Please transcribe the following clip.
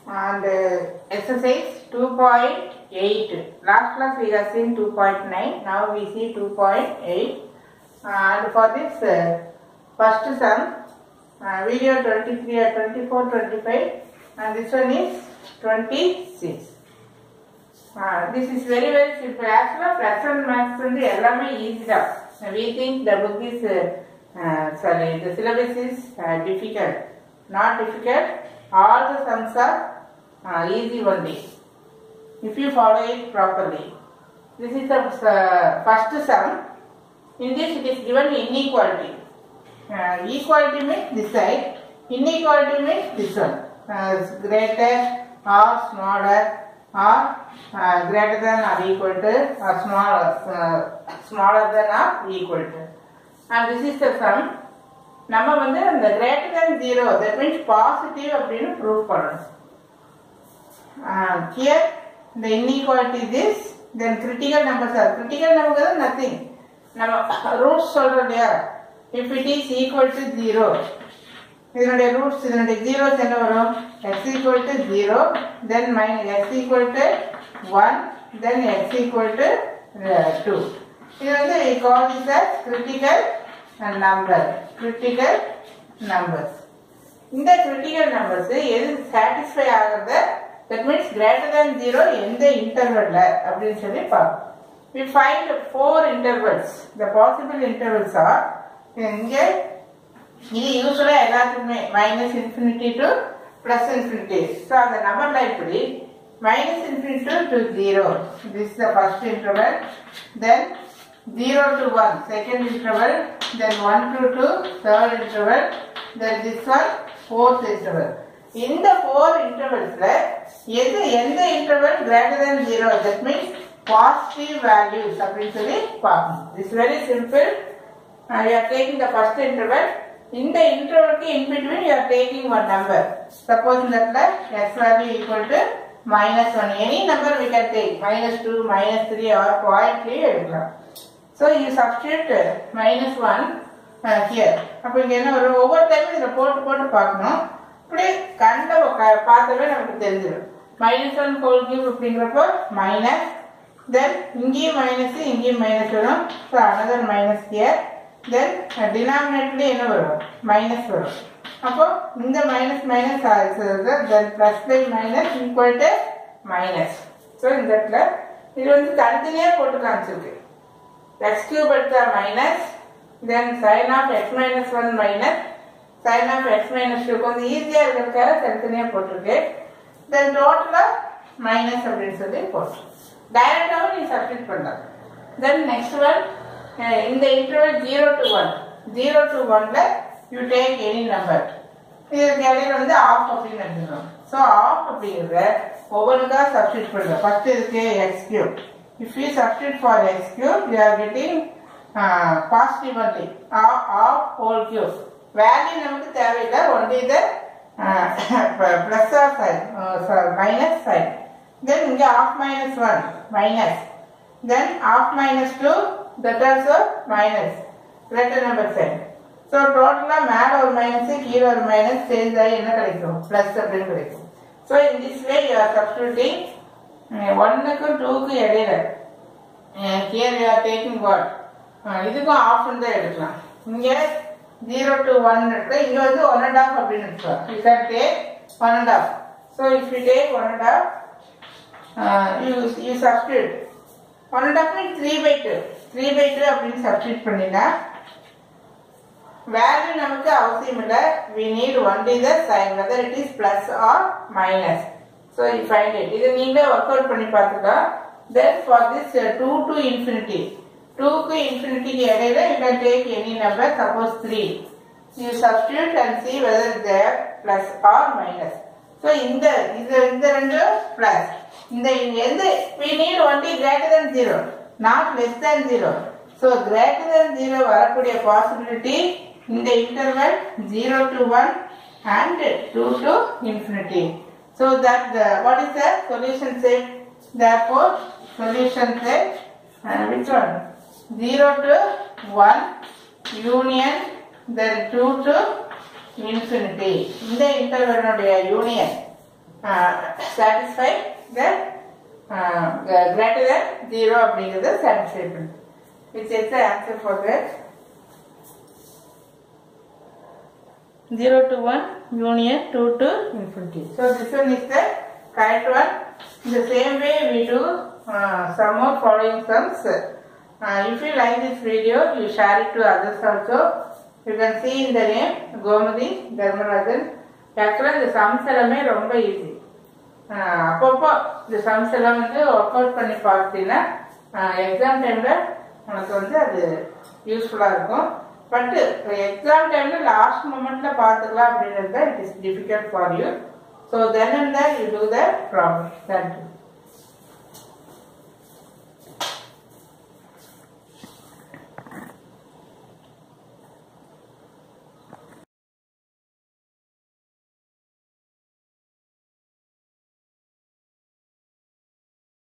and uh, exercise 2.8 last class we have seen 2.9 now we see 2.8 and for this uh, first sum uh, video 23 or 24 25 and this one is 26 uh, this is very very simple actually plus and maths வந்து எல்லாமே easy தான் we think the book is uh, uh, sorry the syllabus is uh, difficult not difficult all the sums are uh, easy only if you follow it properly this is the uh, first sum in this it is given inequality uh, equality means this side inequality means this one uh, greater or smaller or uh, greater than or equal to or smaller uh, smaller than or equal to and this is the sum நம்ம வந்து அந்த greater than zero that means positive அப்படின்னு prove பண்ணணும் here the inequality this then critical numbers are critical numbers are nothing நம்ம roots சொல்றோம் இல்லையா if it is equal to zero இதனுடைய roots இதனுடைய ஜீரோஸ் என்ன வரும் x equal to zero then minus x equal to one then x equal to uh, two இது வந்து we call this as critical number critical numbers இந்த critical numbers எது satisfy ஆகுறது that means greater than zero எந்த இன்டர்வல்ல அப்படின்னு சொல்லி பார்ப்போம் we find four intervals the possible intervals are இங்கே இது யூஸ்வலா எல்லாத்துக்குமே minus infinity to plus infinity so அந்த நம்பர்ல இப்படி minus infinity to zero this the first interval then zero to one second interval then one to two third interval then this one fourth interval இந்த four இன்டர்வல்ஸ்ல எது எந்த interval greater than zero that means positive values அப்படின்னு சொல்லி பார்க்கணும் it's very simple uh, you are taking the first interval in the interval ki in between you are taking one number suppose in that x value equal to minus 1 any number we can take minus 2 minus 3 or point 3 எடுக்கலாம் so you substitute uh, minus 1 uh, here அப்போ இங்க என்ன ஒரு ஒவ்வொரு டைமும் இதில் போட்டு போட்டு பார்க்கணும் இப்படி கண்ட க- பார்த்தவே நமக்கு தெரிஞ்சிடும் மைனஸ் ஒன் ஹோல் கியூப் அப்படிங்கிறப்போ மைனஸ் தென் இங்கேயும் மைனஸ் இங்கேயும் மைனஸ் வரும் so another minus here then டினாமினேட்லேயே என்ன வரும் மைனஸ் வரும் அப்போ இந்த மைனஸ் மைனஸ் ஆகுது then plus by minus equal to minus so இந்த இடத்துல இது வந்து தனித்தனியாக போட்டு காமிச்சிருக்கு எக்ஸ் கியூப் எடுத்தா minus then sign of x minus one minus sign of x minus two கொஞ்சம் ஈஸியாக இருக்கிறதுக்காக தனித்தனியாக போட்டிருக்கு தென் டோட்டலாக மைனஸ் அப்படின்னு சொல்லி போட்டு டைரக்டாகவும் நீ சப்ஸ்டிட் பண்ணலாம் தென் நெக்ஸ்ட் ஒன் இந்த interval zero to one zero to ஒன்ல யூ டேக் எனி நம்பர் இதுக்கு இடையில வந்து ஆஃப் அப்படின்னு எடுத்துக்கணும் ஸோ ஆஃப் அப்படிங்கிறத ஒவ்வொன்றுக்கா சப்ஸ்டிட் பண்ணுறோம் ஃபர்ஸ்ட் இதுக்கு x cube if you substitute for x cube you are getting positive only half whole cube value நமக்கு தேவையில்லை ஒன்லி இதை plus or sign minus sign then இங்கே half minus one minus then half minus two that also minus greater number sign so டோட்டலாக மேலே ஒரு minus கீழே ஒரு minus change ஆகி என்ன கிடைக்கும் ப்ளஸ் அப்படின்னு கிடைக்கும் so in this way you are substituting ஒன்னுக்கும் டூக்கும் இடையில here you are taking what இதுக்கும் ஆஃப் தான் எடுக்கலாம் இங்கே ஜீரோ டு ஒன் இருக்கு இங்கே வந்து ஒன் அண்ட் ஆஃப் அப்படின்னு எடுக்கலாம் you can take one and half so if you take one and half you you substitute one and half mean three by two three by two அப்படின்னு substitute பண்ணினா value நமக்கு அவசியம் இல்லை we need only the sign whether it is plus or minus so you find it இது நீங்களே work out பண்ணி பார்த்துக்கலாம் then for this two to infinity டூக்கு இன்ஃபினிட்டிக்கு இடையில you can take any number suppose three you substitute and see whether there plus or minus so இந்த இது இந்த ரெண்டு பிளஸ் இந்த எந்த we need only greater than zero not less than zero so greater than zero வரக்கூடிய possibility இந்த interval zero to one and two to infinity so that what is the solution set therefore solution set which one zero to one union then two to infinity இந்த இன்டர்வலுடைய union satisfy த greater than zero அப்படிங்கிறத satisfy பண்ணுது which is the answer for that 0 to 1 union 2 to infinity. So this one is the correct one. In the same way we do uh, some more following sums. Uh, if you like this video, you share it to others also. You can see in the name Gomadi Dharmarajan. Actually இந்த sums எல்லாமே ரொம்ப easy அப்பப்போ இந்த sums எல்லாம் வந்து work out பண்ணி பார்த்தீங்கன்னா exam டைமில் உனக்கு வந்து அது யூஸ்ஃபுல்லாக இருக்கும் பட் எக்ஸாம் டைமில் லாஸ்ட் மூமெண்ட்டில் பார்த்துக்கலாம் அப்படின்றது it is difficult for you so then and that you do the problem thank you